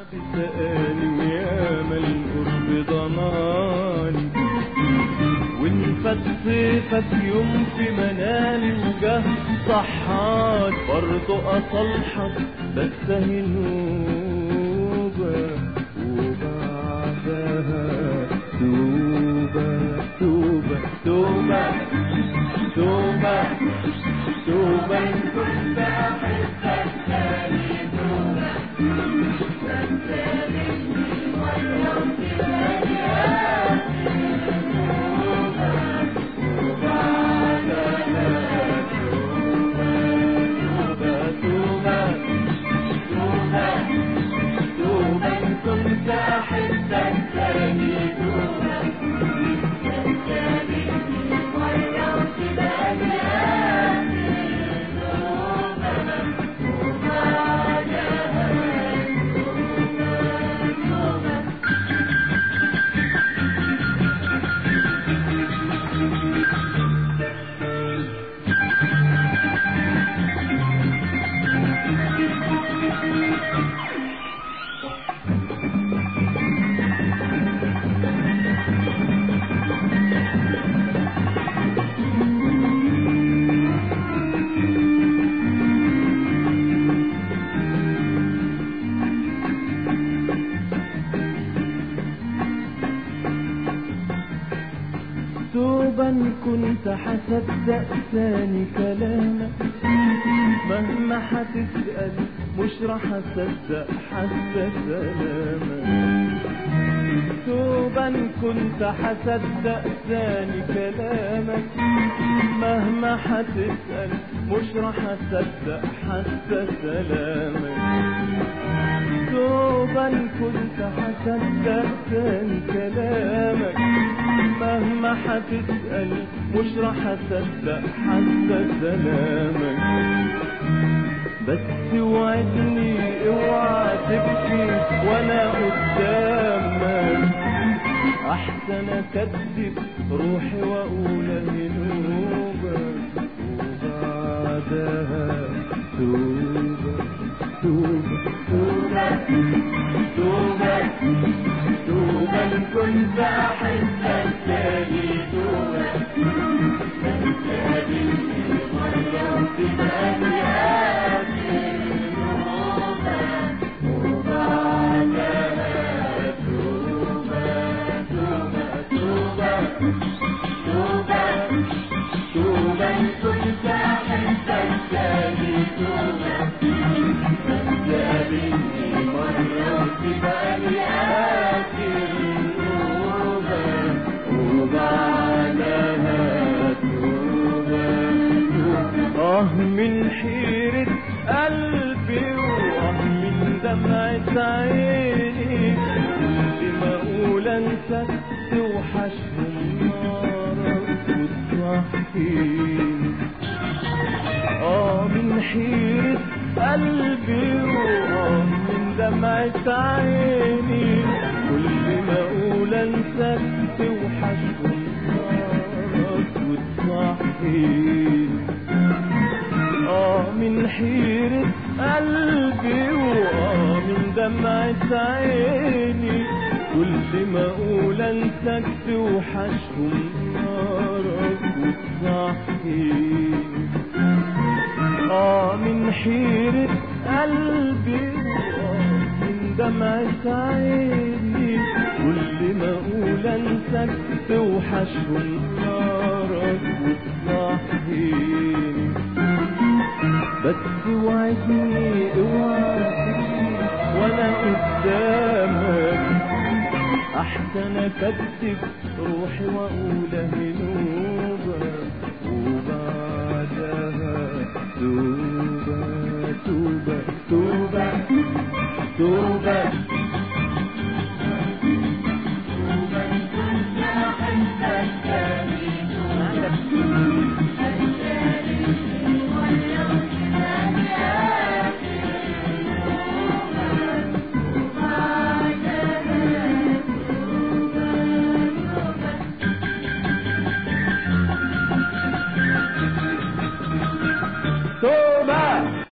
سألني وياما القرب ضناني وانفت صيفك يوم في منامي وجه صحاك برضو أصلحك بس هي نوبة وبعدها توبة توبة توبة توبة توبة إن كنت أحبك تاني توبة كنت أحبك تاني توبة دوبا كنت حصدق ثاني كلامك مهما حتسأل مش راح اصدق حتى سلامك دوبا كنت حصدق ثاني كلامك مهما حتسأل مش راح اصدق حتى سلامك دوبا كنت حصدق ثاني كلامك مهما حتسأل مش راح اصدق حتى سلامك بس وعدني اوعى تبكي وانا قدامك احسن اكذب روحي واقول هنوبة وبعدها توبة توبة توبة توبة توبة إن كنت أحبك تاني توبة تاني مرة وتبقى نهاية توبة وبعدها توبة توبة توبة توبة توبة إن كنت أحبك تاني توبة تقابلني مرة وتبقى لي آخر توبة وبعدها توبة آه من حيرة قلبي وآه من دمعة عيني كل ما أقول أنسى توحشهم نارك وتصحيني آه من حيرة قلبي وآه من دمعة عيني كل ما أقول أنساك توحشهم نارك وتصحيني آه من حيرة قلبي وآه من دمعة عيني كل ما أقول أنساك توحشهم نارك وتصحيني آه من حيرة قلبي وآه من دمعة عيني كل ما أقول أنساك توحشهم نارك وتصحيني بس وعدني اوعى تبكي وانا قدامك احسن اكذب روحي واقول هنوبة وبعدها توبة